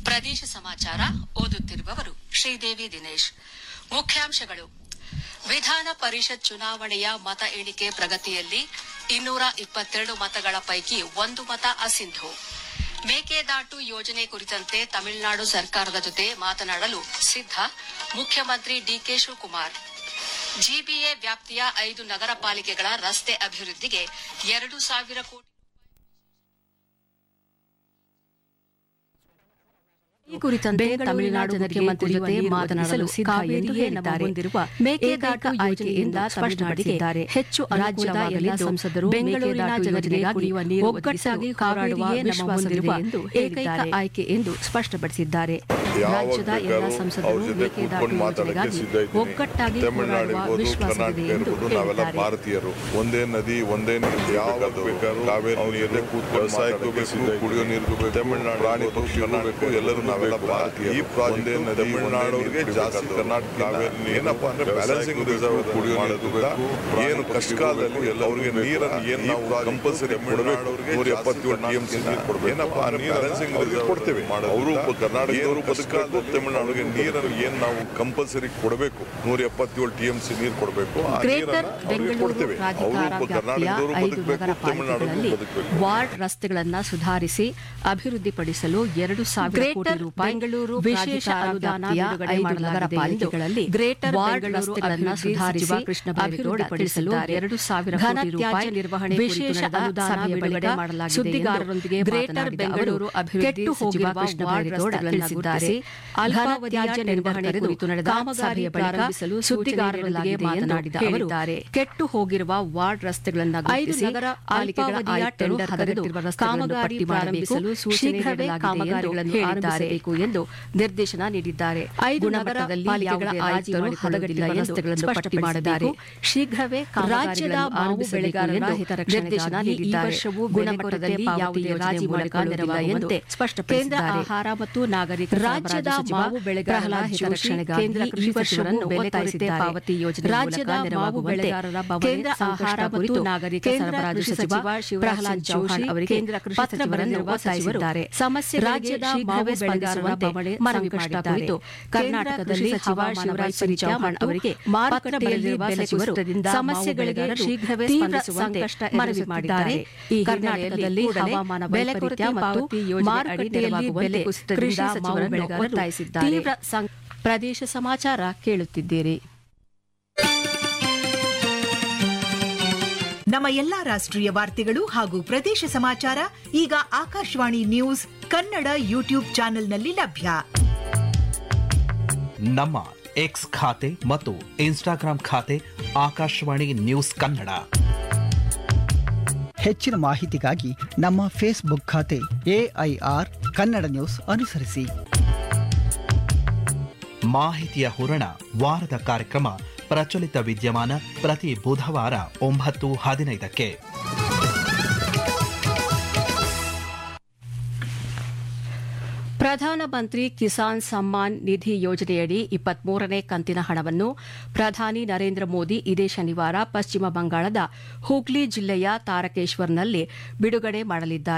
ಪ್ರದೇಶ ಸಮಾಚಾರ ಓದುತ್ತಿರುವವರು ಶ್ರೀದೇವಿ ದಿನೇಶ್ ಮುಖ್ಯಾಂಶಗಳು ವಿಧಾನ ಪರಿಷತ್ ಚುನಾವಣೆಯ ಮತ ಎಣಿಕೆ ಪ್ರಗತಿಯಲ್ಲಿ ಇನ್ನೂರ ಇಪ್ಪತ್ತೆರಡು ಮತಗಳ ಪೈಕಿ ಒಂದು ಮತ ಅಸಿಂಧು ಮೇಕೆದಾಟು ಯೋಜನೆ ಕುರಿತಂತೆ ತಮಿಳುನಾಡು ಸರ್ಕಾರದ ಜೊತೆ ಮಾತನಾಡಲು ಸಿದ್ಧ ಮುಖ್ಯಮಂತ್ರಿ ಡಿಕೆ ಶಿವಕುಮಾರ್ ಜಿಬಿಎ ವ್ಯಾಪ್ತಿಯ ಐದು ನಗರ ಪಾಲಿಕೆಗಳ ರಸ್ತೆ ಅಭಿವೃದ್ಧಿಗೆ ಎರಡು ಸಾವಿರ ಕೋಟಿ ಈ ಕುರಿತಂತೆ ತಮಿಳುನಾಡು ಮುಖ್ಯಮಂತ್ರಿ ಜೊತೆ ಮಾತನಾಡಲು ಸಿದ್ಧ ಎಂದು ಹೇಳಿದ್ದಾರೆ ಮೇಕೆದಾಟು ಆಯ್ಕೆಯಿಂದ ಸ್ಪಷ್ಟಪಡಿಸಿದ್ದಾರೆ ಹೆಚ್ಚು ರಾಜ್ಯದ ಎಲ್ಲ ಸಂಸದರು ಬೆಂಗಳೂರಿನ ಜನರಿಗೆ ಕುಡಿಯುವ ನೀರು ಒಗ್ಗಟ್ಟಾಗಿ ಹೋರಾಡುವ ವಿಶ್ವಾಸವಿದೆ ಎಂದು ಏಕೈಕ ಆಯ್ಕೆ ಎಂದು ಸ್ಪಷ್ಟಪಡಿಸಿದ್ದಾರೆ ರಾಜ್ಯದ ಎಲ್ಲ ಸಂಸದರು ಮೇಕೆದಾಟು ಯೋಜನೆಗಾಗಿ ಒಗ್ಗಟ್ಟಾಗಿ ಹೋರಾಡುವ ವಿಶ್ವಾಸವಿದೆ ಎಂದು ನಾವೆಲ್ಲ ಹೇಳಿದ್ದಾರೆ ಭಾರತೀಯರು ಒಂದೇ ನದಿ ಒಂದೇ ನೀರು ಯಾವಾಗ ಬೇಕಾದ್ರೂ ಕಾವೇರಿ ನೀರೇ ಕೂತ್ ವ್ಯವಸಾಯಕ್ಕೂ ಬೇಕು ಕುಡಿಯೋ ನೀರಿಗೂ ಬೇಕು ತಮಿಳುನಾಡು ಪ್ರಾಣಿ ಪಕ್ಷಿಗೂ ಬೇಕು ಎಲ್ಲರೂ ನಾವೆಲ್ಲ ಭಾರತೀಯ ಈ ಒಂದೇ ನದಿ ತಮಿಳುನಾಡವ್ರಿಗೆ ಜಾಸ್ತಿ ಕರ್ನಾಟಕ ಕಾವೇರಿ ಏನಪ್ಪಾ ಅಂದ್ರೆ ಬ್ಯಾಲೆನ್ಸಿಂಗ್ ರಿಸರ್ವ್ ಕುಡಿಯೋ ನೀರಿಗೂ ಬೇಕು ಏನು ಕಷ್ಟ ಕಾಲದಲ್ಲಿ ಎಲ್ಲ ಅವ್ರಿಗೆ ನೀರನ್ನು ಏನ್ ನಾವು ಕಂಪಲ್ಸರಿ ಕೊಡಬೇಕು ನೂರ ಎಪ್ಪತ್ತೇಳು ಟಿ ಎಂ ಸಿ ನೀರು ಕೊಡಬೇಕು ಏನಪ್ಪಾ ಬ್ಯಾಲೆನ್ಸಿಂಗ್ ರಿಸರ್ವ್ ಕೊಡ್ತೇವೆ ಅವರು ಕರ್ನಾಟಕದವರು ಬದುಕಬೇಕು ತಮಿಳುನಾಡಿಗೆ ನೀರನ್ನು ಏನ್ ನಾವು ಕಂಪಲ್ಸರಿ ಕೊಡಬೇಕು ನೂರ ಎಪ್ಪತ್ತೇಳು ಟಿ ಎಂ ಸಿ ನೀರು ಕೊಡಬೇಕು ಆ ಗ್ರೇಟರ್ ನೀರನ್ನ ಅವ್ರಿಗೆ ಬೆಂಗಳೂರು ಕೊಡ್ತೇವೆ ಪ್ರಾಧಿಕಾರ ಅವರು ವ್ಯಾಪ್ತಿಯ ಕರ್ನಾಟಕದವರು ಐದು ನಗರ ಬದುಕಬೇಕು ತಮಿಳುನಾಡು ಪಾಲಿಕೆಗಳಲ್ಲಿ ಬದುಕಬೇಕು ವಾರ್ಡ್ ರಸ್ತೆಗಳನ್ನು ಸುಧಾರಿಸಿ ಅಭಿವೃದ್ಧಿಪಡಿಸಲು ಎರಡು ಸಾವಿರ ಕೋಟಿ ರೂಪಾಯಿ ಬೆಂಗಳೂರು ವಿಶೇಷ ಪ್ರಾಧಿಕಾರ ಅನುದಾನ ವ್ಯಾಪ್ತಿಯ ಬಿಡುಗಡೆ ಐದು ನಗರ ಮಾಡಲಾಗಿದೆ ಪಾಲಿಕೆಗಳಲ್ಲಿ ಎಂದು ಗ್ರೇಟರ್ ವಾರ್ಡ್ ಬೆಂಗಳೂರು ರಸ್ತೆಗಳನ್ನು ಅಭಿವೃದ್ಧಿ ಸುಧಾರಿಸಿ ಸಚಿವ ಕೃಷ್ಣ ಬೈರೇಗೌಡ ಅಭಿವೃದ್ಧಿಪಡಿಸಲು ತಿಳಿಸಿದ್ದಾರೆ. ಎರಡು ಸಾವಿರ ಘನ ಕೋಟಿ ತ್ಯಾಜ್ಯ ರೂಪಾಯಿ ನಿರ್ವಹಣೆ ವಿಶೇಷ ಕುರಿತು ನಡೆದ ಅನುದಾನ ಸಭೆಯ ಬಿಡುಗಡೆ ಬಳಿಕ ಮಾಡಲಾಗಿದೆ ಸುದ್ದಿಗಾರರೊಂದಿಗೆ ಎಂದು ಗ್ರೇಟರ್ ಮಾತನಾಡಿದ ಬೆಂಗಳೂರು ಅವರು ಅಭಿವೃದ್ಧಿ ಕೆಟ್ಟು ಸಚಿವ ಹೋಗಿರುವ ಕೃಷ್ಣ ವಾರ್ಡ್ ಬೈರೇಗೌಡ ರಸ್ತೆಗಳನ್ನು ತಿಳಿಸಿದ್ದಾರೆ. ಗುರುತಿಸಿ ಅಲ್ಪಾವಧಿಯ ತ್ಯಾಜ್ಯ ನಿರ್ವಹಣೆ ನಿರ್ವಹಣೆ ಕುರಿತು ನಡೆದ ಕಾಮಗಾರಿ ಸಭೆಯ ಬಳಿಕ ಪ್ರಾರಂಭಿಸಲು ಸುದ್ದಿಗಾರರೊಂದಿಗೆ ಸೂಚನೆ ಮಾತನಾಡಿದ ನೀಡಲಾಗಿದೆ ಅವರು ಹೇಳಿದ್ದಾರೆ. ಕೆಟ್ಟು ಹೋಗಿರುವ ವಾರ್ಡ್ ರಸ್ತೆಗಳನ್ನು ಐದು ಗುರುತಿಸಿ ನಗರ ಪಾಲಿಕೆಗಳ ಅಲ್ಪಾವಧಿಯ ಆಯುಕ್ತರು ಟೆಂಡರ್ ಹದಗೆಟ್ಟಿರುವ ಕರೆದು ರಸ್ತೆಗಳನ್ನು ಕಾಮಗಾರಿ ಪಟ್ಟಿ ಮಾಡಬೇಕು ಪ್ರಾರಂಭಿಸಲು ಸೂಚನೆ ಶೀಘ್ರವೇ ನೀಡಲಾಗಿದೆ ಕಾಮಗಾರಿಗಳನ್ನು ಎಂದು ಆರಂಭಿಸಬೇಕು ಎಂದು ನಿರ್ದೇಶನ ನೀಡಿದ್ದಾರೆ ಐದು ನಗರ ಗುಣಮಟ್ಟದಲ್ಲಿ ಪಾಲಿಕೆಗಳ ಯಾವುದೇ ಆಯುಕ್ತರು ರಾಜಿ ಹದಗೆಟ್ಟಿರುವ ಮಾಡಿಕೊಳ್ಳುವುದಿಲ್ಲ ಎಂದು ರಸ್ತೆಗಳನ್ನು ಪಟ್ಟಿ ಸ್ಪಷ್ಟಪಡಿಸಿದ್ದಾರೆ ಮಾಡಬೇಕು. ಶೀಘ್ರವೇ ರಾಜ್ಯದ ಕಾಮಗಾರಿಗಳನ್ನು ಮಾವು ಆರಂಭಿಸಬೇಕು ಬೆಳೆಗಾರರ ಎಂದು ಹಿತರಕ್ಷಣೆಗಾಗಿ ನಿರ್ದೇಶನ ಈ ನೀಡಿದ್ದಾರೆ ವರ್ಷವೂ ಬೆಲೆ ಗುಣಮಟ್ಟದಲ್ಲಿ ಕೊರತೆ ಯಾವುದೇ ಪಾವತಿ ರಾಜಿ ಯೋಜನೆ ಮಾಡಿಕೊಳ್ಳುವುದಿಲ್ಲ ಮೂಲಕ ಎಂದು ಕೇಂದ್ರ ಸ್ಪಷ್ಟಪಡಿಸಿದ್ದಾರೆ ಆಹಾರ ಮತ್ತು ನಾಗರಿಕ ರಾಜ್ಯದ ಸರಬರಾಜು ಸಚಿವ ಮಾವು ಬೆಳೆಗಾರರ ಪ್ರಹ್ಲಾದ್ ಜೋಶಿ ಹಿತರಕ್ಷಣೆಗಾಗಿ ಕೇಂದ್ರ ಈ ಕೃಷಿ ವರ್ಷವೂ ಸಚಿವರನ್ನು ಬೆಲೆ ಒತ್ತಾಯಿಸಿದ್ದಾರೆ. ಕೊರತೆ ಪಾವತಿ ಯೋಜನೆ ರಾಜ್ಯದ ಮೂಲಕ ಮಾವು ನೆರವಾಗುವಂತೆ ಬೆಳೆಗಾರರ ಬವಣೆ ಕೇಂದ್ರ ಸಂಕಷ್ಟ ಆಹಾರ ಮತ್ತು ಕುರಿತು ನಾಗರಿಕ ಕೇಂದ್ರ ಸರಬರಾಜು ಕೃಷಿ ಸಚಿವ ಸಚಿವ ಶಿವರಾಜ್ ಪ್ರಹ್ಲಾದ್ ಸಿಂಗ್ ಜೋಶಿ ಚೌಹಾಣ್ ಅವರಿಗೆ ಕೇಂದ್ರ ಕೃಷಿ ಪತ್ರ ಸಚಿವರನ್ನು ಬರೆದಿರುವ ಒತ್ತಾಯಿಸಿದ್ದಾರೆ. ಸಚಿವರು ಸಮಸ್ಯೆಗಳಿಗೆ ರಾಜ್ಯದ ಶೀಘ್ರವೇ ಮಾವು ಸ್ಪಂದಿಸುವಂತೆ ಬೆಳೆಗಾರರ ಮನವಿ ಸಂಕಷ್ಟ ಮಾಡಿದ್ದಾರೆ ಕುರಿತು ಕರ್ನಾಟಕದಲ್ಲಿ ಕೇಂದ್ರ ಕೃಷಿ ಸಚಿವ ಹವಾಮಾನ ಶಿವರಾಜ್ ಸಿಂಗ್ ವೈಪರೀತ್ಯ ಚೌಹಾಣ್ ಮತ್ತು ಅವರಿಗೆ ಮಾರುಕಟ್ಟೆಯಲ್ಲಿ ಪತ್ರ ಬೆಲೆ ಬರೆದಿರುವ ಕುಸಿತದಿಂದ ಸಚಿವರು ಸಮಸ್ಯೆಗಳಿಗೆ ಮಾವು ಶೀಘ್ರವೇ ಬೆಳೆಗಾರರು ಸ್ಪಂದಿಸುವಂತೆ ತೀವ್ರ ಮನವಿ ಸಂಕಷ್ಟ ಮಾಡಿದ್ದಾರೆ ಎದುರಿಸುತ್ತಿದ್ದಾರೆ. ಈ ಕರ್ನಾಟಕದಲ್ಲಿ ಹಿನ್ನೆಲೆಯಲ್ಲಿ ಹವಾಮಾನ ಬೆಲೆ ಕೊರತೆ ವೈಪರೀತ್ಯ ಮತ್ತು ಪಾವತಿ ಯೋಜನೆ ಅಡಿ ಮಾರುಕಟ್ಟೆಯಲ್ಲಿ ನೆರವಾಗುವಂತೆ ಬೆಲೆ ಕುಸಿತದಿಂದ ಕೃಷಿ ಮಾವು ಸಚಿವರನ್ನು ಬೆಳೆಗಾರರು ಒತ್ತಾಯಿಸಿದ್ದಾರೆ. ತೀವ್ರ ಸಂ- ಪ್ರದೇಶ ಸಮಾಚಾರ ಕೇಳುತ್ತಿದ್ದೀರಿ ನಮ್ಮ ಎಲ್ಲಾ ರಾಷ್ಟ್ರೀಯ ವಾರ್ತೆಗಳು ಹಾಗೂ ಪ್ರದೇಶ ಸಮಾಚಾರ ಈಗ ಆಕಾಶವಾಣಿ ನ್ಯೂಸ್ ಕನ್ನಡ ಯೂಟ್ಯೂಬ್ ಚಾನೆಲ್ನಲ್ಲಿ ಲಭ್ಯ ನಮ್ಮ ಎಕ್ಸ್ ಖಾತೆ ಮತ್ತು ಇನ್ಸ್ಟಾಗ್ರಾಂ ಖಾತೆ ಆಕಾಶವಾಣಿ ನ್ಯೂಸ್ ಕನ್ನಡ ಹೆಚ್ಚಿನ ಮಾಹಿತಿಗಾಗಿ ನಮ್ಮ ಫೇಸ್ಬುಕ್ ಖಾತೆ ಎಐಆರ್ ಕನ್ನಡ ನ್ಯೂಸ್ ಅನುಸರಿಸಿ ಮಾಹಿತಿಯ ಹೂರಣ ವಾರದ ಕಾರ್ಯಕ್ರಮ ಪ್ರಚಲಿತ ವಿದ್ಯಮಾನ ಪ್ರತಿ ಬುಧವಾರ ಒಂಬತ್ತು ಹದಿನೈದಕ್ಕೆ ಪ್ರಧಾನಮಂತ್ರಿ ಕಿಸಾನ್ ಸಮ್ಮಾನ್ ನಿಧಿ ಯೋಜನೆಯಡಿ ಇಪ್ಪತ್ಮೂರನೇ ಕಂತಿನ ಹಣವನ್ನು ಪ್ರಧಾನಿ ನರೇಂದ್ರ ಮೋದಿ ಇದೇ ಶನಿವಾರ ಪಶ್ಚಿಮ ಬಂಗಾಳದ ಹೂಗ್ಲಿ ಜಿಲ್ಲೆಯ ತಾರಕೇಶ್ವರ್ನಲ್ಲಿ ಬಿಡುಗಡೆ ಮಾಡಲಿದ್ದಾರೆ